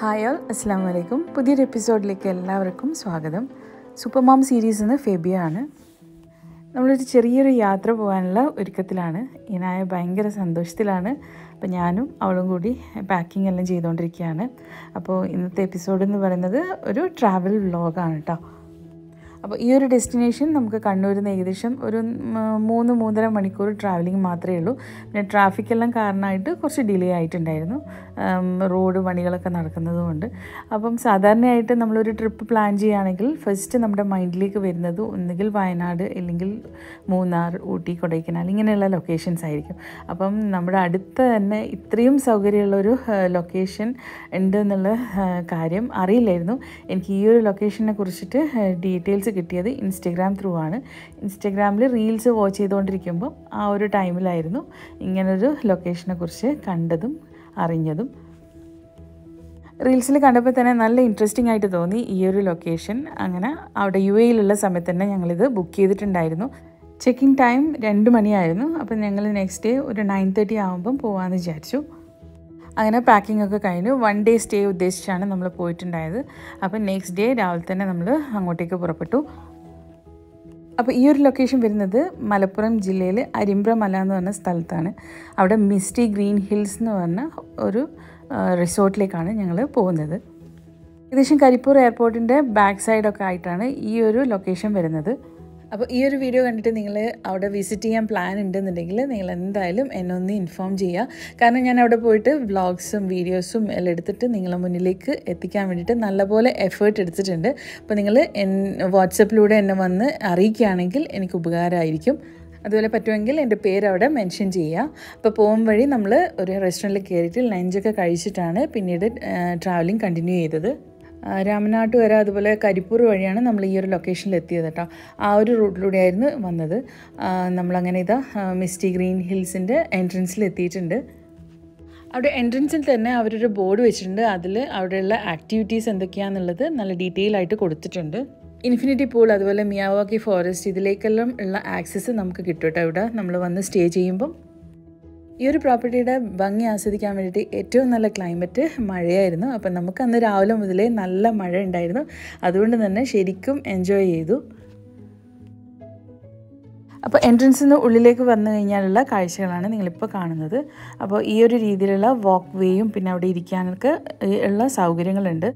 hi all അസ്സാം വലൈക്കും പുതിയൊരു എപ്പിസോഡിലേക്ക് എല്ലാവർക്കും സ്വാഗതം സൂപ്പർ മോം സീരീസ് നിന്ന് ഫെബിയ ആണ് നമ്മളൊരു ചെറിയൊരു യാത്ര പോകാനുള്ള ഒരുക്കത്തിലാണ് ഇനായ ഭയങ്കര സന്തോഷത്തിലാണ് അപ്പോൾ ഞാനും അവളും കൂടി പാക്കിംഗ് എല്ലാം ചെയ്തുകൊണ്ടിരിക്കുകയാണ് അപ്പോൾ ഇന്നത്തെ എപ്പിസോഡ് എന്ന് പറയുന്നത് ഒരു ട്രാവൽ വ്ളോഗാണ് കേട്ടോ അപ്പോൾ ഈ ഒരു ഡെസ്റ്റിനേഷൻ നമുക്ക് കണ്ണൂരിൽ നിന്ന് ഏകദേശം ഒരു മൂന്ന് മൂന്നര മണിക്കൂർ ട്രാവലിംഗ് മാത്രമേ ഉള്ളൂ പിന്നെ ട്രാഫിക്കെല്ലാം കാരണമായിട്ട് കുറച്ച് ഡിലേ ആയിട്ടുണ്ടായിരുന്നു റോഡ് പണികളൊക്കെ നടക്കുന്നതുകൊണ്ട് അപ്പം സാധാരണയായിട്ട് നമ്മളൊരു ട്രിപ്പ് പ്ലാൻ ചെയ്യുകയാണെങ്കിൽ ഫസ്റ്റ് നമ്മുടെ മൈൻഡിലേക്ക് വരുന്നത് ഒന്നുകിൽ വയനാട് അല്ലെങ്കിൽ മൂന്നാർ ഊട്ടി കൊടൈക്കനാൽ ഇങ്ങനെയുള്ള ലൊക്കേഷൻസ് ആയിരിക്കും അപ്പം നമ്മുടെ അടുത്ത് തന്നെ ഇത്രയും സൗകര്യമുള്ളൊരു ലൊക്കേഷൻ ഉണ്ട് എന്നുള്ള കാര്യം അറിയില്ലായിരുന്നു എനിക്ക് ഈ ഒരു ലൊക്കേഷനെ കുറിച്ചിട്ട് ഡീറ്റെയിൽസ് കിട്ടിയത് ഇൻസ്റ്റഗ്രാം ത്രൂ ആണ് ഇൻസ്റ്റഗ്രാമിൽ റീൽസ് വാച്ച് ചെയ്തുകൊണ്ടിരിക്കുമ്പോൾ ആ ഒരു ടൈമിലായിരുന്നു ഇങ്ങനൊരു ലൊക്കേഷനെ കുറിച്ച് കണ്ടതും അറിഞ്ഞതും റീൽസിൽ കണ്ടപ്പോൾ തന്നെ നല്ല ഇൻട്രസ്റ്റിംഗ് ആയിട്ട് തോന്നി ഈ ഒരു ലൊക്കേഷൻ അങ്ങനെ അവിടെ യു എയിലുള്ള സമയത്ത് തന്നെ ഞങ്ങളിത് ബുക്ക് ചെയ്തിട്ടുണ്ടായിരുന്നു ചെക്കിംഗ് ടൈം രണ്ട് മണിയായിരുന്നു അപ്പം ഞങ്ങൾ നെക്സ്റ്റ് ഡേ ഒരു നയൻ തേർട്ടി ആകുമ്പം പോകാമെന്ന് വിചാരിച്ചു അങ്ങനെ പാക്കിംഗ് ഒക്കെ കഴിഞ്ഞു വൺ ഡേ സ്റ്റേ ഉദ്ദേശിച്ചാണ് നമ്മൾ പോയിട്ടുണ്ടായത് അപ്പം നെക്സ്റ്റ് ഡേ രാവിലെ തന്നെ നമ്മൾ അങ്ങോട്ടേക്ക് പുറപ്പെട്ടു അപ്പോൾ ഈ ഒരു ലൊക്കേഷൻ വരുന്നത് മലപ്പുറം ജില്ലയിൽ അരിമ്പ്ര മല എന്ന് പറഞ്ഞ സ്ഥലത്താണ് അവിടെ മിസ്റ്റി ഗ്രീൻ ഹിൽസ് എന്ന് പറഞ്ഞ ഒരു റിസോർട്ടിലേക്കാണ് ഞങ്ങൾ പോകുന്നത് ഏകദേശം കരിപ്പൂർ എയർപോർട്ടിൻ്റെ ബാക്ക് സൈഡൊക്കെ ആയിട്ടാണ് ഈ ഒരു ലൊക്കേഷൻ വരുന്നത് അപ്പോൾ ഈ ഒരു വീഡിയോ കണ്ടിട്ട് നിങ്ങൾ അവിടെ വിസിറ്റ് ചെയ്യാൻ പ്ലാൻ ഉണ്ടെന്നുണ്ടെങ്കിൽ നിങ്ങൾ എന്തായാലും എന്നെ ഒന്ന് ഇൻഫോം ചെയ്യുക കാരണം ഞാൻ അവിടെ പോയിട്ട് വ്ളോഗ്സും വീഡിയോസും എല്ലാം എടുത്തിട്ട് നിങ്ങളെ മുന്നിലേക്ക് എത്തിക്കാൻ വേണ്ടിയിട്ട് നല്ലപോലെ എഫേർട്ട് എടുത്തിട്ടുണ്ട് അപ്പോൾ നിങ്ങൾ എൻ വാട്സപ്പിലൂടെ എന്നെ വന്ന് അറിയിക്കുകയാണെങ്കിൽ എനിക്ക് ഉപകാരമായിരിക്കും അതുപോലെ പറ്റുമെങ്കിൽ എൻ്റെ പേര് അവിടെ മെൻഷൻ ചെയ്യുക അപ്പോൾ പോകും വഴി നമ്മൾ ഒരു റെസ്റ്റോറൻറ്റിൽ കയറിയിട്ട് ലഞ്ചൊക്കെ കഴിച്ചിട്ടാണ് പിന്നീട് ട്രാവലിംഗ് കണ്ടിന്യൂ ചെയ്തത് രാമനാട്ടുകര അതുപോലെ കരിപ്പൂർ വഴിയാണ് നമ്മൾ ഈ ഒരു ലൊക്കേഷനിൽ എത്തിയത് കേട്ടോ ആ ഒരു റൂട്ടിലൂടെയായിരുന്നു വന്നത് നമ്മളങ്ങനെ ഇതാ മിസ്റ്റി ഗ്രീൻ ഹിൽസിൻ്റെ എൻട്രൻസിൽ എത്തിയിട്ടുണ്ട് അവിടെ എൻട്രൻസിൽ തന്നെ അവരൊരു ബോർഡ് വെച്ചിട്ടുണ്ട് അതിൽ അവിടെയുള്ള ആക്ടിവിറ്റീസ് എന്തൊക്കെയാണെന്നുള്ളത് നല്ല ഡീറ്റെയിൽ ആയിട്ട് കൊടുത്തിട്ടുണ്ട് ഇൻഫിനിറ്റി പൂൾ അതുപോലെ മിയാവാക്കി ഫോറസ്റ്റ് ഇതിലേക്കെല്ലാം ഉള്ള ആക്സസ് നമുക്ക് കിട്ടും കേട്ടോ ഇവിടെ നമ്മൾ വന്ന് സ്റ്റേ ചെയ്യുമ്പം ഈ ഒരു പ്രോപ്പർട്ടിയുടെ ഭംഗി ആസ്വദിക്കാൻ വേണ്ടിയിട്ട് ഏറ്റവും നല്ല ക്ലൈമറ്റ് മഴയായിരുന്നു അപ്പം നമുക്ക് അന്ന് രാവിലെ മുതലേ നല്ല മഴ ഉണ്ടായിരുന്നു അതുകൊണ്ട് തന്നെ ശരിക്കും എൻജോയ് ചെയ്തു അപ്പോൾ എൻട്രൻസിൽ നിന്ന് ഉള്ളിലേക്ക് വന്നു കഴിഞ്ഞാലുള്ള കാഴ്ചകളാണ് നിങ്ങളിപ്പോൾ കാണുന്നത് അപ്പോൾ ഈ ഒരു രീതിയിലുള്ള വാക്ക് വേയും പിന്നെ അവിടെ ഇരിക്കാനൊക്കെ ഉള്ള സൗകര്യങ്ങളുണ്ട്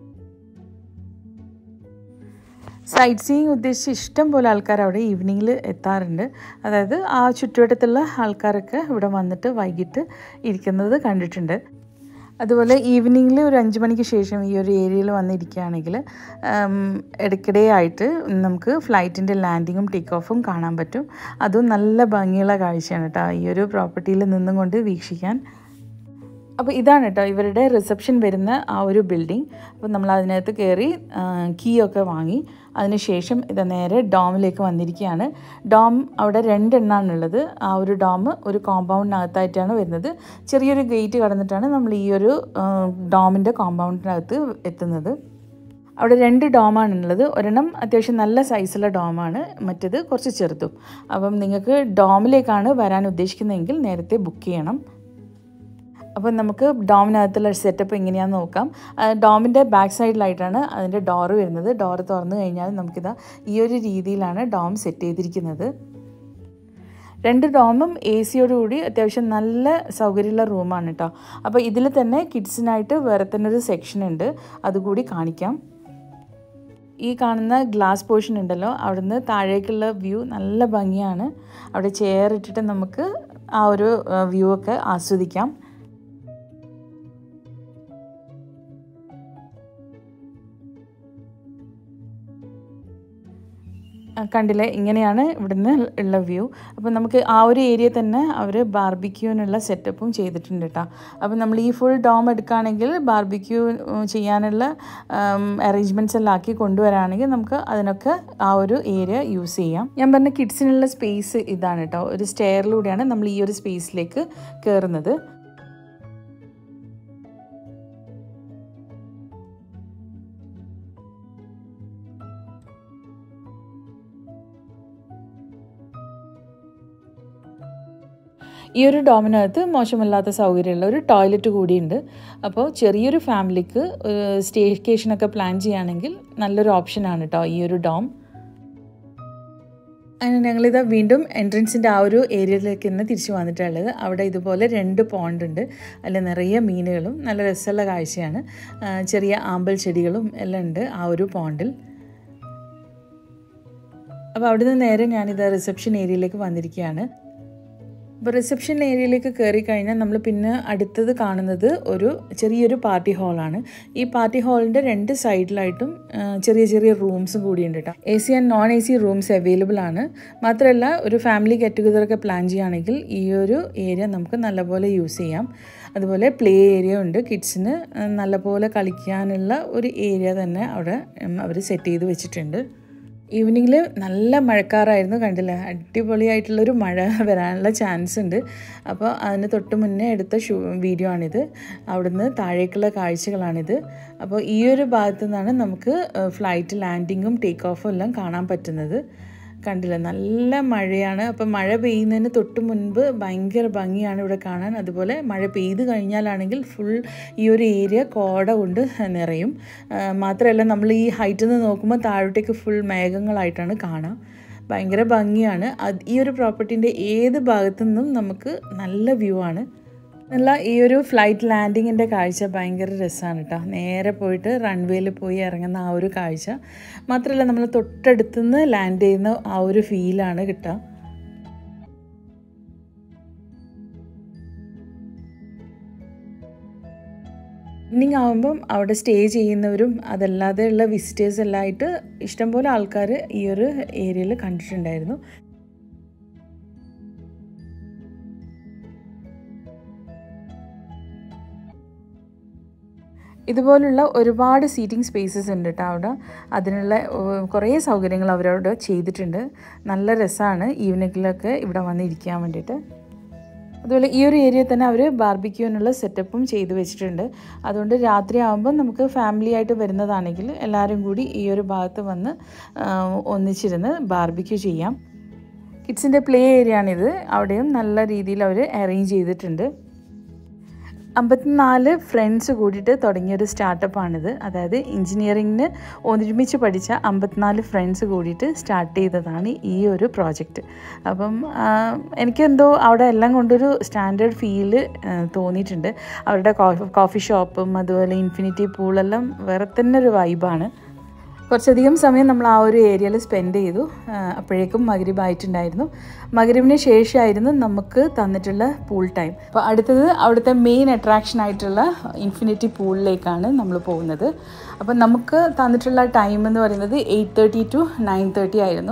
സൈറ്റ് സീയിങ് ഉദ്ദേശിച്ച് ഇഷ്ടം പോലെ ആൾക്കാർ അവിടെ ഈവനിങ്ങിൽ എത്താറുണ്ട് അതായത് ആ ചുറ്റുവട്ടത്തുള്ള ആൾക്കാരൊക്കെ ഇവിടെ വന്നിട്ട് വൈകിട്ട് ഇരിക്കുന്നത് കണ്ടിട്ടുണ്ട് അതുപോലെ ഈവനിങ്ങിൽ ഒരു അഞ്ച് മണിക്ക് ശേഷം ഈ ഒരു ഏരിയയിൽ വന്നിരിക്കുകയാണെങ്കിൽ ഇടയ്ക്കിടെ ആയിട്ട് നമുക്ക് ഫ്ലൈറ്റിൻ്റെ ലാൻഡിങ്ങും ടേക്ക് ഓഫും കാണാൻ പറ്റും അതും നല്ല ഭംഗിയുള്ള കാഴ്ചയാണ് കേട്ടോ ഈ ഒരു പ്രോപ്പർട്ടിയിൽ നിന്നും കൊണ്ട് വീക്ഷിക്കാൻ അപ്പോൾ ഇതാണ് കേട്ടോ ഇവരുടെ റിസപ്ഷൻ വരുന്ന ആ ഒരു ബിൽഡിംഗ് അപ്പോൾ നമ്മൾ അതിനകത്ത് കയറി കീ ഒക്കെ വാങ്ങി അതിനുശേഷം ഇത് നേരെ ഡോമിലേക്ക് വന്നിരിക്കുകയാണ് ഡോം അവിടെ രണ്ടെണ്ണാണുള്ളത് ആ ഒരു ഡോം ഒരു കോമ്പൗണ്ടിനകത്തായിട്ടാണ് വരുന്നത് ചെറിയൊരു ഗേറ്റ് കടന്നിട്ടാണ് നമ്മൾ ഈ ഒരു ഡോമിൻ്റെ കോമ്പൗണ്ടിനകത്ത് എത്തുന്നത് അവിടെ രണ്ട് ഡോമാണുള്ളത് ഒരെണ്ണം അത്യാവശ്യം നല്ല സൈസുള്ള ഡോമാണ് മറ്റേത് കുറച്ച് ചെറുതും അപ്പം നിങ്ങൾക്ക് ഡോമിലേക്കാണ് വരാൻ ഉദ്ദേശിക്കുന്നതെങ്കിൽ നേരത്തെ ബുക്ക് ചെയ്യണം അപ്പോൾ നമുക്ക് ഡോമിനകത്തുള്ള സെറ്റപ്പ് എങ്ങനെയാണെന്ന് നോക്കാം ഡോമിൻ്റെ ബാക്ക് സൈഡിലായിട്ടാണ് അതിൻ്റെ ഡോറ് വരുന്നത് ഡോറ് തുറന്നു കഴിഞ്ഞാൽ നമുക്കിതാ ഈ ഒരു രീതിയിലാണ് ഡോം സെറ്റ് ചെയ്തിരിക്കുന്നത് രണ്ട് ഡോമും എ സിയോടുകൂടി അത്യാവശ്യം നല്ല സൗകര്യമുള്ള റൂമാണ് കേട്ടോ അപ്പോൾ ഇതിൽ തന്നെ കിഡ്സിനായിട്ട് വേറെ തന്നെ ഒരു സെക്ഷൻ ഉണ്ട് അതുകൂടി കാണിക്കാം ഈ കാണുന്ന ഗ്ലാസ് പോർഷൻ ഉണ്ടല്ലോ അവിടുന്ന് താഴേക്കുള്ള വ്യൂ നല്ല ഭംഗിയാണ് അവിടെ ചെയർ ഇട്ടിട്ട് നമുക്ക് ആ ഒരു വ്യൂ ഒക്കെ ആസ്വദിക്കാം കണ്ടില്ലേ ഇങ്ങനെയാണ് ഇവിടുന്ന് ഉള്ള വ്യൂ അപ്പോൾ നമുക്ക് ആ ഒരു ഏരിയ തന്നെ അവർ ബാർബിക്യൂവിനുള്ള സെറ്റപ്പും ചെയ്തിട്ടുണ്ട് കേട്ടോ അപ്പോൾ നമ്മൾ ഈ ഫുൾ ഡോം എടുക്കുകയാണെങ്കിൽ ബാർബിക്യൂ ചെയ്യാനുള്ള അറേഞ്ച്മെൻറ്റ്സ് എല്ലാം ആക്കി കൊണ്ടുവരാണെങ്കിൽ നമുക്ക് അതിനൊക്കെ ആ ഒരു ഏരിയ യൂസ് ചെയ്യാം ഞാൻ പറഞ്ഞ കിഡ്സിനുള്ള സ്പേസ് ഇതാണ് കേട്ടോ ഒരു സ്റ്റെയറിലൂടെയാണ് നമ്മൾ ഈ ഒരു സ്പേസിലേക്ക് കയറുന്നത് ഈ ഒരു ഡോമിനകത്ത് മോശമല്ലാത്ത സൗകര്യമുള്ള ഒരു ടോയ്ലറ്റ് കൂടിയുണ്ട് അപ്പോൾ ചെറിയൊരു ഫാമിലിക്ക് സ്റ്റേക്കേഷനൊക്കെ പ്ലാൻ ചെയ്യുകയാണെങ്കിൽ നല്ലൊരു ഓപ്ഷനാണ് കേട്ടോ ഈ ഒരു ഡോം അങ്ങനെ ഞങ്ങളിത് വീണ്ടും എൻട്രൻസിൻ്റെ ആ ഒരു ഏരിയയിലേക്ക് തന്നെ തിരിച്ചു വന്നിട്ടുള്ളത് അവിടെ ഇതുപോലെ രണ്ട് പോണ്ട് ഉണ്ട് അതിൽ നിറയെ മീനുകളും നല്ല രസമുള്ള കാഴ്ചയാണ് ചെറിയ ആമ്പൽ ചെടികളും എല്ലാം ഉണ്ട് ആ ഒരു പോണ്ടിൽ അപ്പോൾ അവിടുന്ന് നേരെ ഞാനിത് റിസപ്ഷൻ ഏരിയയിലേക്ക് വന്നിരിക്കുകയാണ് അപ്പോൾ റിസപ്ഷൻ ഏരിയയിലേക്ക് കയറി കഴിഞ്ഞാൽ നമ്മൾ പിന്നെ അടുത്തത് കാണുന്നത് ഒരു ചെറിയൊരു പാർട്ടി ഹാളാണ് ഈ പാർട്ടി ഹാളിൻ്റെ രണ്ട് സൈഡിലായിട്ടും ചെറിയ ചെറിയ റൂംസും കൂടിയുണ്ട് കേട്ടോ A C and non A C rooms available ആണ് മാത്രമല്ല ഒരു ഫാമിലി ഗെറ്റ് ടുഗദറൊക്കെ പ്ലാൻ ചെയ്യുകയാണെങ്കിൽ ഈ ഒരു ഏരിയ നമുക്ക് നല്ലപോലെ യൂസ് ചെയ്യാം അതുപോലെ പ്ലേ ഏരിയ ഉണ്ട് കിഡ്സിന് നല്ലപോലെ കളിക്കാനുള്ള ഒരു ഏരിയ തന്നെ അവിടെ അവർ സെറ്റ് ചെയ്ത് വെച്ചിട്ടുണ്ട് ഈവനിങ്ങിൽ നല്ല മഴക്കാറായിരുന്നു കണ്ടില്ല അടിപൊളിയായിട്ടുള്ളൊരു മഴ വരാനുള്ള ചാൻസ് ഉണ്ട് അപ്പോൾ അതിന് തൊട്ട് മുന്നേ എടുത്ത ഷൂ വീഡിയോ ആണിത് അവിടുന്ന് താഴേക്കുള്ള കാഴ്ചകളാണിത് അപ്പോൾ ഈ ഒരു ഭാഗത്തു നിന്നാണ് നമുക്ക് ഫ്ലൈറ്റ് ലാൻഡിങ്ങും ടേക്ക് ഓഫും എല്ലാം കാണാൻ പറ്റുന്നത് കണ്ടില്ല നല്ല മഴയാണ് അപ്പം മഴ പെയ്യുന്നതിന് തൊട്ട് മുൻപ് ഭയങ്കര ഭംഗിയാണ് ഇവിടെ കാണാൻ അതുപോലെ മഴ പെയ്ത് കഴിഞ്ഞാലാണെങ്കിൽ ഫുൾ ഈ ഒരു ഏരിയ കോട കൊണ്ട് നിറയും മാത്രമല്ല നമ്മൾ ഈ ഹൈറ്റിൽ നിന്ന് നോക്കുമ്പോൾ താഴോട്ടേക്ക് ഫുൾ മേഘങ്ങളായിട്ടാണ് കാണാം ഭയങ്കര ഭംഗിയാണ് അത് ഈ ഒരു പ്രോപ്പർട്ടീൻ്റെ ഏത് ഭാഗത്തു നിന്നും നമുക്ക് നല്ല വ്യൂ ആണ് നല്ല ഈ ഒരു ഫ്ലൈറ്റ് ലാൻഡിങ്ങിൻ്റെ കാഴ്ച ഭയങ്കര രസമാണ് കേട്ടോ നേരെ പോയിട്ട് റൺവേയിൽ പോയി ഇറങ്ങുന്ന ആ ഒരു കാഴ്ച മാത്രമല്ല നമ്മൾ തൊട്ടടുത്തുനിന്ന് ലാൻഡ് ചെയ്യുന്ന ആ ഒരു ഫീലാണ് കിട്ടുക ഈവനിങ് ആകുമ്പം അവിടെ സ്റ്റേ ചെയ്യുന്നവരും അതല്ലാതെയുള്ള വിസിറ്റേഴ്സ് എല്ലാം ആയിട്ട് ഇഷ്ടംപോലെ ആൾക്കാർ ഈ ഒരു ഏരിയയിൽ കണ്ടിട്ടുണ്ടായിരുന്നു ഇതുപോലുള്ള ഒരുപാട് സീറ്റിംഗ് സ്പേസസ് ഉണ്ട് കേട്ടോ അവിടെ അതിനുള്ള കുറേ സൗകര്യങ്ങൾ അവരവിടെ ചെയ്തിട്ടുണ്ട് നല്ല രസമാണ് ഈവനിങ്ങിലൊക്കെ ഇവിടെ വന്നിരിക്കാൻ വേണ്ടിയിട്ട് അതുപോലെ ഈ ഒരു ഏരിയയിൽ തന്നെ അവർ ബാർബിക്യൂവിനുള്ള സെറ്റപ്പും ചെയ്തു വെച്ചിട്ടുണ്ട് അതുകൊണ്ട് രാത്രി ആകുമ്പോൾ നമുക്ക് ഫാമിലി ആയിട്ട് വരുന്നതാണെങ്കിൽ എല്ലാവരും കൂടി ഈ ഒരു ഭാഗത്ത് വന്ന് ഒന്നിച്ചിരുന്ന് ബാർബിക്യൂ ചെയ്യാം കിഡ്സിൻ്റെ പ്ലേ ഏരിയ ആണിത് അവിടെയും നല്ല രീതിയിൽ അവർ അറേഞ്ച് ചെയ്തിട്ടുണ്ട് അമ്പത്തിനാല് ഫ്രണ്ട്സ് കൂടിയിട്ട് തുടങ്ങിയൊരു സ്റ്റാർട്ടപ്പാണിത് അതായത് എഞ്ചിനീയറിങ്ങിന് ഒരുമിച്ച് പഠിച്ച അമ്പത്തിനാല് ഫ്രണ്ട്സ് കൂടിയിട്ട് സ്റ്റാർട്ട് ചെയ്തതാണ് ഈ ഒരു പ്രോജക്റ്റ് അപ്പം എനിക്കെന്തോ അവിടെ എല്ലാം കൊണ്ടൊരു സ്റ്റാൻഡേർഡ് ഫീല് തോന്നിയിട്ടുണ്ട് അവരുടെ കോഫി ഷോപ്പും അതുപോലെ ഇൻഫിനിറ്റി പൂളെല്ലാം വേറെ തന്നെ ഒരു വൈബാണ് കുറച്ചധികം സമയം നമ്മൾ ആ ഒരു ഏരിയയിൽ സ്പെൻഡ് ചെയ്തു അപ്പോഴേക്കും മകരിബായിട്ടുണ്ടായിരുന്നു മകരിബിന് ശേഷമായിരുന്നു നമുക്ക് തന്നിട്ടുള്ള പൂൾ ടൈം അപ്പോൾ അടുത്തത് അവിടുത്തെ മെയിൻ അട്രാക്ഷൻ ആയിട്ടുള്ള ഇൻഫിനിറ്റി പൂളിലേക്കാണ് നമ്മൾ പോകുന്നത് അപ്പം നമുക്ക് തന്നിട്ടുള്ള ടൈം എന്ന് പറയുന്നത് eight thirty to nine thirty ആയിരുന്നു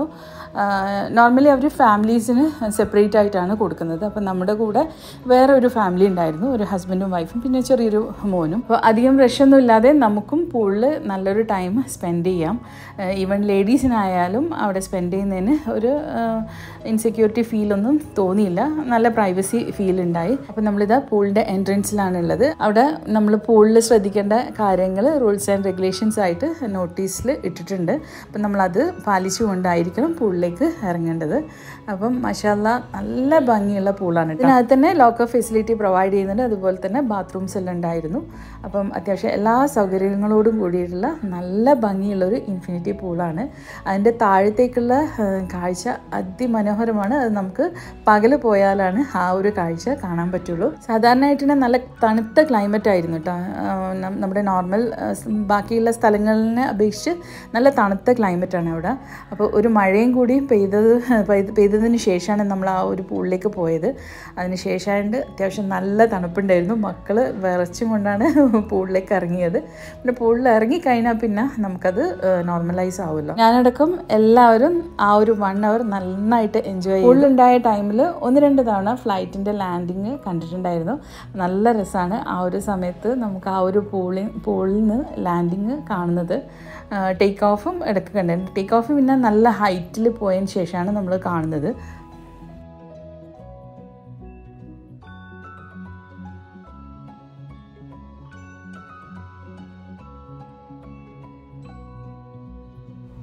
നോർമലി അവർ ഫാമിലീസിന് സെപ്പറേറ്റ് ആയിട്ടാണ് കൊടുക്കുന്നത് അപ്പം നമ്മുടെ കൂടെ വേറെ ഒരു ഫാമിലി ഉണ്ടായിരുന്നു ഒരു ഹസ്ബൻഡും വൈഫും പിന്നെ ചെറിയൊരു മോനും അപ്പോൾ അധികം റഷൊന്നും ഇല്ലാതെ നമുക്കും പൂളിൽ നല്ലൊരു ടൈം സ്പെൻഡ് ചെയ്യാം ഈവൻ ലേഡീസിനായാലും അവിടെ സ്പെൻഡ് ചെയ്യുന്നതിന് ഒരു ഇൻസെക്യൂരിറ്റി ഫീലൊന്നും തോന്നിയില്ല നല്ല പ്രൈവസി ഫീൽ ഉണ്ടായി അപ്പം നമ്മളിത് പൂളിൻ്റെ എൻട്രൻസിലാണ് ഉള്ളത് അവിടെ നമ്മൾ പൂളിൽ ശ്രദ്ധിക്കേണ്ട കാര്യങ്ങൾ റൂൾസ് ആൻഡ് റെഗുലേഷൻസ് ആയിട്ട് നോട്ടീസിൽ ഇട്ടിട്ടുണ്ട് അപ്പം നമ്മളത് പാലിച്ചുകൊണ്ടായിരിക്കണം പൂളിലേക്ക് ഇറങ്ങേണ്ടത് അപ്പം മഷാല്ല നല്ല ഭംഗിയുള്ള പൂളാണ് ഇതിനകത്ത് തന്നെ ലോക്കർ ഫെസിലിറ്റി പ്രൊവൈഡ് ചെയ്യുന്നുണ്ട് അതുപോലെ തന്നെ ബാത്റൂംസ് എല്ലാം ഉണ്ടായിരുന്നു അപ്പം അത്യാവശ്യം എല്ലാ സൗകര്യങ്ങളോടും കൂടിയിട്ടുള്ള നല്ല ഭംഗിയുള്ളൊരു ഇൻഫിനിറ്റി പൂളാണ് അതിൻ്റെ താഴത്തേക്കുള്ള കാഴ്ച അതിമനോഹരമാണ് അത് നമുക്ക് പകൽ പോയാലാണ് ആ ഒരു കാഴ്ച കാണാൻ പറ്റുള്ളൂ സാധാരണയായിട്ട് തന്നെ നല്ല തണുത്ത ക്ലൈമറ്റ് ആയിരുന്നു കേട്ടോ നമ്മുടെ നോർമൽ ബാക്കിയുള്ള സ്ഥലങ്ങളിനെ അപേക്ഷിച്ച് നല്ല തണുത്ത ക്ലൈമറ്റാണ് അവിടെ അപ്പോൾ ഒരു മഴയും കൂടി പെയ്തത് പെയ്തതിന് ശേഷമാണ് നമ്മൾ ആ ഒരു പൂളിലേക്ക് പോയത് അതിന് ശേഷമായിട്ട് അത്യാവശ്യം നല്ല തണുപ്പുണ്ടായിരുന്നു മക്കൾ വിറച്ചും കൊണ്ടാണ് പൂളിലേക്ക് ഇറങ്ങിയത് പിന്നെ പൂളിൽ ഇറങ്ങി കഴിഞ്ഞാൽ പിന്നെ നമുക്കത് നോർമലൈസ് ആവുമല്ലോ ഞാനടക്കം എല്ലാവരും ആ ഒരു വൺ അവർ നന്നായിട്ട് എൻജോയ് ചെയ്തു പൂളിലുണ്ടായ ടൈമിൽ ഒന്ന് രണ്ട് തവണ ഫ്ലൈറ്റിൻ്റെ ലാൻഡിങ് കണ്ടിട്ടുണ്ടായിരുന്നു നല്ല രസമാണ് ആ ഒരു സമയത്ത് നമുക്ക് ആ ഒരു പൂളിൽ പൂളിൽ നിന്ന് ലാൻഡിങ് കാണുന്നത് ടേക്ക് ഓഫും ഇടയ്ക്ക് കണ്ടിട്ടുണ്ട് ടേക്ക് ഓഫ് പിന്നെ നല്ല ഹൈറ്റിൽ പോയതിന് ശേഷമാണ് നമ്മൾ കാണുന്നത്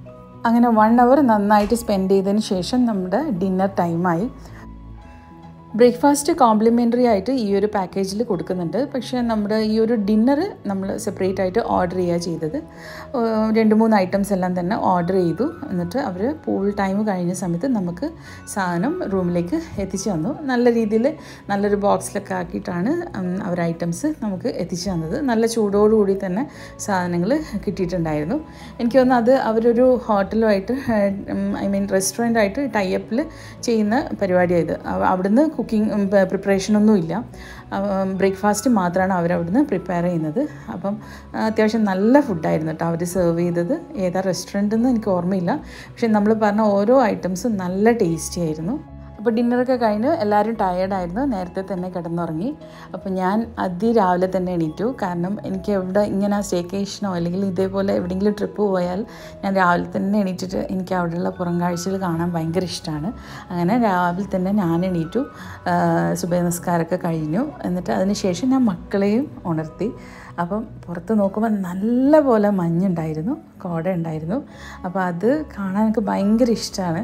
അങ്ങനെ വൺ അവർ നന്നായിട്ട് സ്പെൻഡ് ചെയ്തതിന് ശേഷം നമ്മുടെ ഡിന്നർ ടൈമായി ബ്രേക്ക്ഫാസ്റ്റ് കോംപ്ലിമെൻ്ററി ആയിട്ട് ഈ ഒരു പാക്കേജിൽ കൊടുക്കുന്നുണ്ട് പക്ഷേ നമ്മുടെ ഈ ഒരു ഡിന്നർ നമ്മൾ സെപ്പറേറ്റ് ആയിട്ട് ഓർഡർ ചെയ്യുക ചെയ്തത് ഏഹ് രണ്ട് മൂന്ന് ഐറ്റംസ് എല്ലാം തന്നെ ഓർഡർ ചെയ്തു എന്നിട്ട് അവർ പൂൾ ടൈം കഴിഞ്ഞ സമയത്ത് നമുക്ക് സാധനം റൂമിലേക്ക് എത്തിച്ചു തന്നു നല്ല രീതിയിൽ നല്ലൊരു ബോക്സിലൊക്കെ ആക്കിയിട്ടാണ് ഉം, അവർ ഐറ്റംസ് നമുക്ക് എത്തിച്ചു തന്നത് നല്ല ചൂടോടുകൂടി തന്നെ സാധനങ്ങൾ കിട്ടിയിട്ടുണ്ടായിരുന്നു എനിക്ക് തോന്നുന്നു അത് അവരൊരു ഹോട്ടലുമായിട്ട് ഐ മീൻ റെസ്റ്റോറൻ്റായിട്ട് ടൈപ്പിൽ ചെയ്യുന്ന പരിപാടിയായത് അവ- അവിടുന്ന് കുക്കിംഗ് പ്രിപ്പറേഷനൊന്നും ഇല്ല ബ്രേക്ക്ഫാസ്റ്റ് മാത്രമാണ് അവരവിടുന്ന് പ്രിപ്പയർ ചെയ്യുന്നത് അപ്പം ആ, അത്യാവശ്യം നല്ല ഫുഡായിരുന്നു കേട്ടോ അവർ സെർവ് ചെയ്തത് ഏതാ റെസ്റ്റോറൻ്റ് എന്ന് എനിക്ക് ഓർമ്മയില്ല പക്ഷെ നമ്മൾ പറഞ്ഞ ഓരോ ഐറ്റംസും നല്ല ടേസ്റ്റി ആയിരുന്നു അപ്പോൾ ഡിന്നറൊക്കെ കഴിഞ്ഞ് എല്ലാവരും ടയേർഡായിരുന്നു നേരത്തെ തന്നെ കിടന്നുറങ്ങി അപ്പോൾ ഞാൻ അതിരാവിലെ തന്നെ എണീറ്റു കാരണം എനിക്ക് എവിടെ ഇങ്ങനെ സ്റ്റേക്കേഷനോ അല്ലെങ്കിൽ ഇതേപോലെ എവിടെയെങ്കിലും ട്രിപ്പ് പോയാൽ ഞാൻ രാവിലെ തന്നെ എണീറ്റിട്ട് എനിക്ക് അവിടെയുള്ള പുറം കാഴ്ചകൾ കാണാൻ ഭയങ്കര ഇഷ്ടമാണ് അങ്ങനെ രാവിലെ തന്നെ ഞാൻ എണീറ്റു സുബൈ നമസ്കാരമൊക്കെ കഴിഞ്ഞു എന്നിട്ട് അതിന് ശേഷം ഞാൻ മക്കളെയും ഉണർത്തി അപ്പം പുറത്ത് നോക്കുമ്പോൾ നല്ല പോലെ മഞ്ഞുണ്ടായിരുന്നു കോട ഉണ്ടായിരുന്നു അപ്പോൾ അത് കാണാൻ എനിക്ക് ഭയങ്കര ഇഷ്ടമാണ്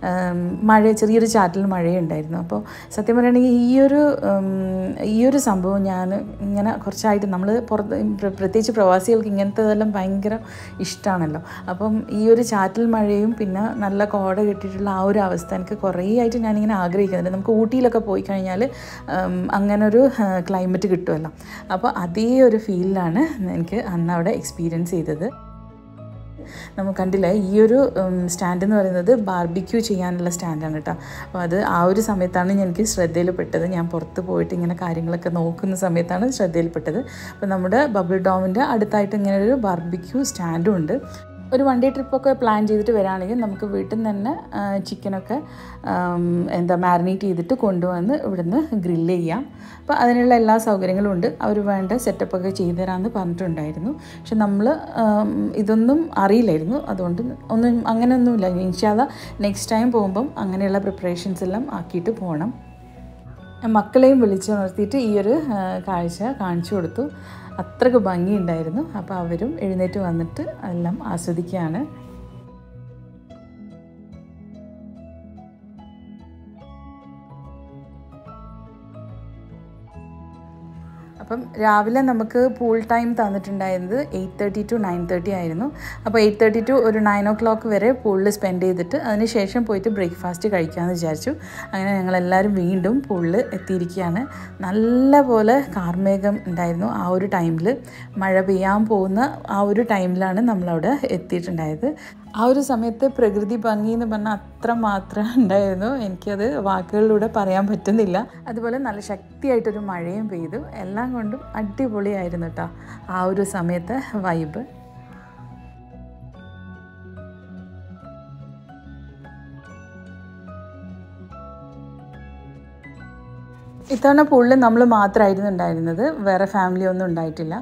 മഴ ചെറിയൊരു ചാറ്റൽ മഴയുണ്ടായിരുന്നു അപ്പോൾ സത്യം പറയുകയാണെങ്കിൽ ഈ ഒരു ഉം, ഈ ഒരു സംഭവം ഞാൻ ഇങ്ങനെ കുറച്ചായിട്ട് നമ്മൾ പുറത്ത് പ്ര- പ്രത്യേകിച്ച് പ്രവാസികൾക്ക് ഇങ്ങനത്തെതെല്ലാം ഭയങ്കര ഇഷ്ടമാണല്ലോ അപ്പം ഈ ഒരു ചാറ്റൽ മഴയും പിന്നെ നല്ല കോട കിട്ടിയിട്ടുള്ള ആ ഒരു അവസ്ഥ എനിക്ക് കുറേ ആയിട്ട് ഞാനിങ്ങനെ ആഗ്രഹിക്കുന്നുണ്ട് നമുക്ക് ഊട്ടിയിലൊക്കെ പോയി കഴിഞ്ഞാൽ അങ്ങനൊരു ക്ലൈമറ്റ് കിട്ടുമല്ലോ അപ്പോൾ അതേ ഒരു ഫീലിലാണ് എനിക്ക് അന്ന് അവിടെ എക്സ്പീരിയൻസ് ചെയ്തത് നമുക്ക് കണ്ടില്ല ഈ ഒരു സ്റ്റാൻഡ് എന്ന് പറയുന്നത് ബാർബിക്യൂ ചെയ്യാനുള്ള സ്റ്റാൻഡാണ് കേട്ടോ അപ്പോൾ അത് ആ ഒരു സമയത്താണ് എനിക്ക് ശ്രദ്ധയിൽപ്പെട്ടത് ഞാൻ പുറത്ത് പോയിട്ട് ഇങ്ങനെ കാര്യങ്ങളൊക്കെ നോക്കുന്ന സമയത്താണ് ശ്രദ്ധയിൽപ്പെട്ടത് അപ്പോൾ നമ്മുടെ ബബിൾ ഡോമിൻ്റെ അടുത്തായിട്ട് ഇങ്ങനെ ഒരു ബാർബിക്യൂ സ്റ്റാൻഡും ഉണ്ട് ഒരു വൺ ഡേ ട്രിപ്പൊക്കെ പ്ലാൻ ചെയ്തിട്ട് വരാണെങ്കിൽ നമുക്ക് വീട്ടിൽ നിന്ന് തന്നെ ചിക്കനൊക്കെ എന്താ മാരിനേറ്റ് ചെയ്തിട്ട് കൊണ്ടുവന്ന് ഇവിടുന്ന് ഗ്രില്ല് ചെയ്യാം അപ്പോൾ അതിനുള്ള എല്ലാ സൗകര്യങ്ങളും ഉണ്ട് അവർ വേണ്ട സെറ്റപ്പൊക്കെ ചെയ്തു തരാമെന്ന് പറഞ്ഞിട്ടുണ്ടായിരുന്നു പക്ഷെ നമ്മൾ ഇതൊന്നും അറിയില്ലായിരുന്നു അതുകൊണ്ട് ഒന്നും അങ്ങനെയൊന്നുമില്ല ഇൻഷാല്ല നെക്സ്റ്റ് ടൈം പോകുമ്പം അങ്ങനെയുള്ള പ്രിപ്പറേഷൻസ് എല്ലാം ആക്കിയിട്ട് പോകണം മക്കളെയും വിളിച്ചുണർത്തിയിട്ട് ഈ ഒരു ആ, കാഴ്ച കാണിച്ചു കൊടുത്തു അത്രയ്ക്ക് ഭംഗിയുണ്ടായിരുന്നു അപ്പോൾ അവരും എഴുന്നേറ്റ് വന്നിട്ട് എല്ലാം ആസ്വദിക്കുകയാണ് അപ്പം രാവിലെ നമുക്ക് പൂൾ ടൈം തന്നിട്ടുണ്ടായിരുന്നത് eight thirty to nine thirty ആയിരുന്നു അപ്പോൾ എയ്റ്റ് തേർട്ടി ടു ഒരു നയൻ ഓ ക്ലോക്ക് വരെ പൂളിൽ സ്പെൻഡ് ചെയ്തിട്ട് അതിന് ശേഷം പോയിട്ട് ബ്രേക്ക്ഫാസ്റ്റ് കഴിക്കാമെന്ന് വിചാരിച്ചു അങ്ങനെ ഞങ്ങളെല്ലാവരും വീണ്ടും പൂളിൽ എത്തിയിരിക്കുകയാണ് നല്ല പോലെ കാർമേഘം ഉണ്ടായിരുന്നു ആ ഒരു ടൈമിൽ മഴ പെയ്യാൻ പോകുന്ന ആ ഒരു ടൈമിലാണ് നമ്മളവിടെ എത്തിയിട്ടുണ്ടായത് ആ ഒരു സമയത്ത് പ്രകൃതി ഭംഗി എന്ന് പറഞ്ഞാൽ അത്ര മാത്രം ഉണ്ടായിരുന്നു എനിക്കത് വാക്കുകളിലൂടെ പറയാൻ പറ്റുന്നില്ല അതുപോലെ നല്ല ശക്തിയായിട്ടൊരു മഴയും പെയ്തു എല്ലാം കൊണ്ടും അടിപൊളിയായിരുന്നു കേട്ടോ ആ ഒരു സമയത്തെ വൈബ് ഇത്തവണ പുള്ളി നമ്മൾ മാത്രമായിരുന്നു ഉണ്ടായിരുന്നത് വേറെ ഫാമിലി ഒന്നും ഉണ്ടായിട്ടില്ല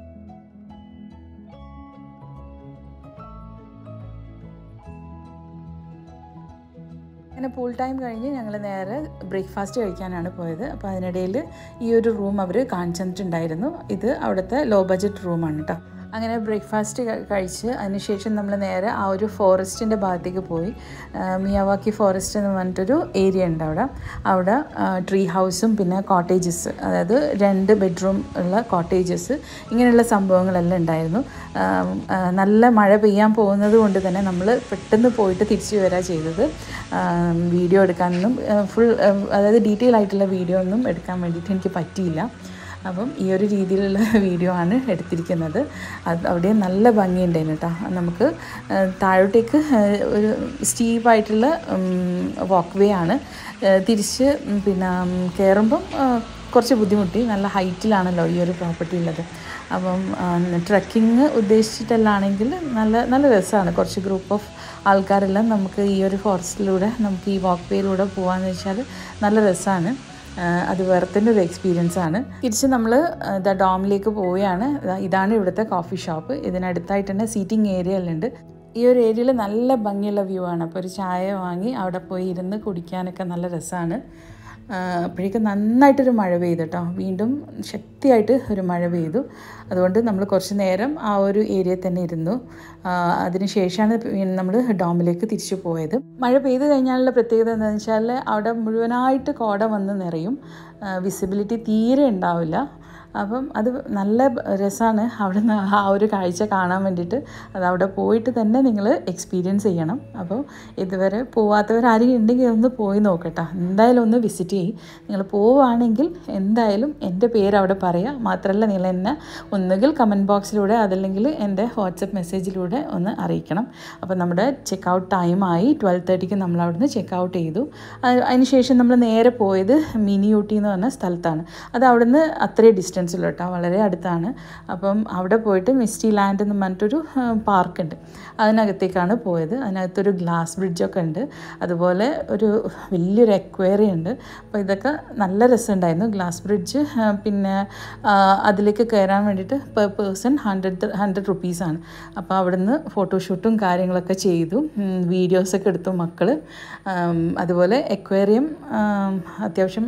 അങ്ങനെ പൂൾ ടൈം കഴിഞ്ഞ് ഞങ്ങൾ നേരെ ബ്രേക്ക്ഫാസ്റ്റ് കഴിക്കാനാണ് പോയത് അപ്പോൾ അതിനിടയിൽ ഈ ഒരു റൂം അവർ കാണിച്ചു തന്നിട്ടുണ്ടായിരുന്നു ഇത് അവിടുത്തെ ലോ ബഡ്ജറ്റ് റൂമാണ് കേട്ടോ അങ്ങനെ ബ്രേക്ക്ഫാസ്റ്റ് കഴിച്ച് അതിനുശേഷം നമ്മൾ നേരെ ആ ഒരു ഫോറസ്റ്റിൻ്റെ ഭാഗത്തേക്ക് പോയി ആ, മിയാവാക്കി ഫോറസ്റ്റ് എന്ന് പറഞ്ഞിട്ടൊരു ഏരിയ ഉണ്ട് അവിടെ അവിടെ ട്രീ ഹൗസും പിന്നെ കോട്ടേജസ് അതായത് രണ്ട് ബെഡ്റൂം ഉള്ള കോട്ടേജസ് ഇങ്ങനെയുള്ള സംഭവങ്ങളെല്ലാം ഉണ്ടായിരുന്നു ആ, ആ, നല്ല മഴ പെയ്യാൻ പോകുന്നത് കൊണ്ട് തന്നെ നമ്മൾ പെട്ടെന്ന് പോയിട്ട് തിരിച്ചു വരാ ചെയ്തത് വീഡിയോ എടുക്കാനൊന്നും ഫുൾ അതായത് ഡീറ്റെയിൽ ആയിട്ടുള്ള വീഡിയോ ഒന്നും എടുക്കാൻ വേണ്ടിയിട്ട് എനിക്ക് പറ്റിയില്ല അപ്പം ഈ ഒരു രീതിയിലുള്ള വീഡിയോ ആണ് എടുത്തിരിക്കുന്നത് അത് അവിടെ നല്ല ഭംഗിയുണ്ടായിരുന്നു കേട്ടോ നമുക്ക് ആ, താഴോട്ടേക്ക് ആ, ഒരു സ്റ്റീപ്പായിട്ടുള്ള വാക്ക് വേ ആണ് ആ, തിരിച്ച് ഉം, പിന്നെ കയറുമ്പം കുറച്ച് ബുദ്ധിമുട്ടി നല്ല ഹൈറ്റിലാണല്ലോ ഈ ഒരു പ്രോപ്പർട്ടി ഉള്ളത് അപ്പം ട്രക്കിങ് ഉദ്ദേശിച്ചിട്ടല്ലാണെങ്കിൽ നല്ല നല്ല രസമാണ് കുറച്ച് ഗ്രൂപ്പ് ഓഫ് ആൾക്കാരെല്ലാം നമുക്ക് ഈ ഒരു ഫോറസ്റ്റിലൂടെ നമുക്ക് ഈ വാക്ക് വേയിലൂടെ പോകാമെന്ന് വെച്ചാൽ നല്ല രസമാണ് ആഹ് അത് വേറെ തന്നെ ഒരു എക്സ്പീരിയൻസ് ആണ് തിരിച്ച് നമ്മൾ ദ ഡോമിലേക്ക് പോവുകയാണ് ദാ ഇതാണ് ഇവിടുത്തെ കോഫി ഷോപ്പ് ഇതിനടുത്തായിട്ട് തന്നെ സീറ്റിംഗ് ഏരിയ എല്ലാം ഉണ്ട് ഈ ഒരു ഏരിയയിൽ നല്ല ഭംഗിയുള്ള വ്യൂ ആണ് അപ്പോൾ ഒരു ചായ വാങ്ങി അവിടെ പോയി ഇരുന്ന് കുടിക്കാനൊക്കെ നല്ല രസമാണ് അപ്പോഴേക്കും നന്നായിട്ടൊരു മഴ പെയ്തു കേട്ടോ വീണ്ടും ശക്തിയായിട്ട് ഒരു മഴ പെയ്തു അതുകൊണ്ട് നമ്മൾ കുറച്ച് നേരം ആ ഒരു ഏരിയയിൽ തന്നെ ഇരുന്നു അതിനുശേഷമാണ് നമ്മൾ ഡോമിലേക്ക് തിരിച്ചു പോയത് മഴ പെയ്തു കഴിഞ്ഞാലുള്ള പ്രത്യേകത എന്താണെന്ന് വെച്ചാൽ അവിടെ മുഴുവനായിട്ട് കോട വന്ന് നിറയും വിസിബിലിറ്റി തീരെ ഉണ്ടാവില്ല അപ്പം അത് നല്ല രസമാണ് അവിടെ നിന്ന് ആ ഒരു കാഴ്ച കാണാൻ വേണ്ടിയിട്ട് അത് അവിടെ പോയിട്ട് തന്നെ നിങ്ങൾ എക്സ്പീരിയൻസ് ചെയ്യണം അപ്പോൾ ഇതുവരെ പോവാത്തവരാരെങ്കിലും ഉണ്ടെങ്കിൽ ഒന്ന് പോയി നോക്കട്ടെ എന്തായാലും ഒന്ന് വിസിറ്റ് ചെയ്യും നിങ്ങൾ പോവുകയാണെങ്കിൽ എന്തായാലും എൻ്റെ പേര് അവിടെ പറയുക മാത്രമല്ല നിങ്ങൾ എന്നെ ഒന്നുകിൽ കമൻറ്റ് ബോക്സിലൂടെ അതല്ലെങ്കിൽ എൻ്റെ വാട്സപ്പ് മെസ്സേജിലൂടെ ഒന്ന് അറിയിക്കണം അപ്പോൾ നമ്മുടെ ചെക്ക് ഔട്ട് ടൈമായി ട്വൽവ് തേർട്ടിക്ക് നമ്മൾ അവിടുന്ന് ചെക്ക് ഔട്ട് ചെയ്തു അതിനുശേഷം നമ്മൾ നേരെ പോയത് മിനി ഊട്ടി എന്ന് പറഞ്ഞ സ്ഥലത്താണ് അത് അവിടുന്ന് അത്രയും ഡിസ്റ്റൻസ് ഡിസ്റ്റൻസിൽ കേട്ടോ വളരെ അടുത്താണ് അപ്പം അവിടെ പോയിട്ട് മിസ്റ്റി ലാൻഡ് എന്ന് പറഞ്ഞിട്ടൊരു പാർക്കുണ്ട് അതിനകത്തേക്കാണ് പോയത് അതിനകത്തൊരു ഗ്ലാസ് ബ്രിഡ്ജൊക്കെ ഉണ്ട് അതുപോലെ ഒരു വലിയൊരു എക്വേറിയം ഉണ്ട് അപ്പോൾ ഇതൊക്കെ നല്ല രസമുണ്ടായിരുന്നു ഗ്ലാസ് ബ്രിഡ്ജ് പിന്നെ അതിലേക്ക് കയറാൻ വേണ്ടിയിട്ട് പെർ പേഴ്സൺ ഹൺഡ്രഡ് ഹൺഡ്രഡ് റുപ്പീസാണ് അപ്പോൾ അവിടുന്ന് ഫോട്ടോഷൂട്ടും കാര്യങ്ങളൊക്കെ ചെയ്തു വീഡിയോസൊക്കെ എടുത്തു മക്കൾ അതുപോലെ എക്വേറിയം അത്യാവശ്യം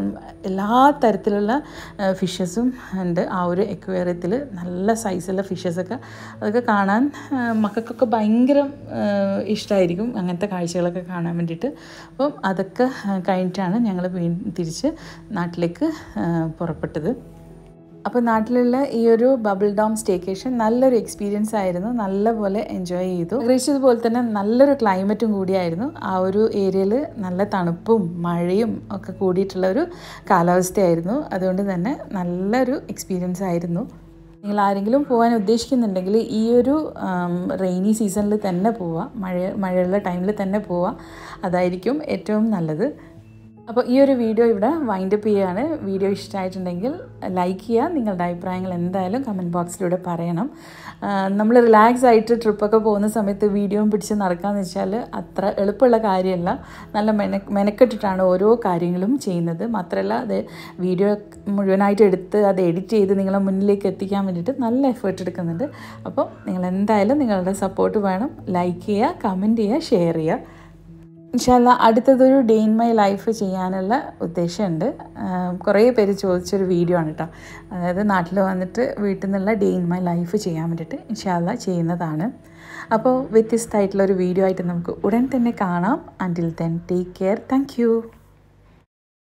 എല്ലാ തരത്തിലുള്ള ഫിഷസും ഉണ്ട് ആ ഒരു എക്വേറിയത്തിൽ നല്ല സൈസുള്ള ഫിഷസൊക്കെ അതൊക്കെ കാണാൻ മക്കൾക്കൊക്കെ ഭയങ്കര ഇഷ്ടമായിരിക്കും അങ്ങനത്തെ കാഴ്ചകളൊക്കെ കാണാൻ വേണ്ടിയിട്ട് അപ്പം അതൊക്കെ കഴിഞ്ഞിട്ടാണ് ഞങ്ങൾ തിരിച്ച് നാട്ടിലേക്ക് പുറപ്പെട്ടത് അപ്പോൾ നാട്ടിലുള്ള ഈ ഒരു ബബിൾ ഡോം സ്റ്റേക്കേഷൻ നല്ലൊരു എക്സ്പീരിയൻസ് ആയിരുന്നു നല്ലപോലെ എൻജോയ് ചെയ്തു ആഗ്രഹിച്ചതുപോലെ തന്നെ നല്ലൊരു ക്ലൈമറ്റും കൂടിയായിരുന്നു ആ ഒരു ഏരിയയിൽ നല്ല തണുപ്പും മഴയും ഒക്കെ കൂടിയിട്ടുള്ള ഒരു കാലാവസ്ഥയായിരുന്നു അതുകൊണ്ട് തന്നെ നല്ലൊരു എക്സ്പീരിയൻസ് ആയിരുന്നു നിങ്ങൾ ആരെങ്കിലും പോകാൻ ഉദ്ദേശിക്കുന്നുണ്ടെങ്കിൽ ഈ ഒരു റെയിനി സീസണിൽ തന്നെ പോവുക മഴ മഴയുള്ള ടൈമിൽ തന്നെ പോവുക അതായിരിക്കും ഏറ്റവും നല്ലത് അപ്പോൾ ഈ ഒരു വീഡിയോ ഇവിടെ വൈൻഡപ്പ് ചെയ്യുകയാണ് വീഡിയോ ഇഷ്ടമായിട്ടുണ്ടെങ്കിൽ ലൈക്ക് ചെയ്യുക നിങ്ങളുടെ അഭിപ്രായങ്ങൾ എന്തായാലും കമൻറ്റ് ബോക്സിലൂടെ പറയണം നമ്മൾ റിലാക്സ് ആയിട്ട് ട്രിപ്പൊക്കെ പോകുന്ന സമയത്ത് വീഡിയോ പിടിച്ച് നടക്കാമെന്ന് വെച്ചാൽ അത്ര എളുപ്പമുള്ള കാര്യമല്ല നല്ല മെന മെനക്കെട്ടിട്ടാണ് ഓരോ കാര്യങ്ങളും ചെയ്യുന്നത് മാത്രമല്ല അത് വീഡിയോ മുഴുവനായിട്ട് എടുത്ത് അത് എഡിറ്റ് ചെയ്ത് നിങ്ങളെ മുന്നിലേക്ക് എത്തിക്കാൻ വേണ്ടിയിട്ട് നല്ല എഫേർട്ട് എടുക്കുന്നുണ്ട് അപ്പോൾ നിങ്ങൾ എന്തായാലും നിങ്ങളുടെ സപ്പോർട്ട് വേണം ലൈക്ക് ചെയ്യുക കമൻറ്റ് ചെയ്യുക ഷെയർ ചെയ്യുക ഇൻഷാല്ല അടുത്തതൊരു ഡേ ഇൻ മൈ ലൈഫ് ചെയ്യാനുള്ള ഉദ്ദേശമുണ്ട് കുറേ പേര് ചോദിച്ചൊരു വീഡിയോ ആണ് കേട്ടോ അതായത് നാട്ടിൽ വന്നിട്ട് വീട്ടിൽ നിന്നുള്ള ഡേ ഇൻ മൈ ലൈഫ് ചെയ്യാൻ വേണ്ടിയിട്ട് ഇൻഷാല്ല ചെയ്യുന്നതാണ് അപ്പോൾ വ്യത്യസ്തമായിട്ടുള്ള ഒരു വീഡിയോ ആയിട്ട് നമുക്ക് ഉടൻ തന്നെ കാണാം until then take care thank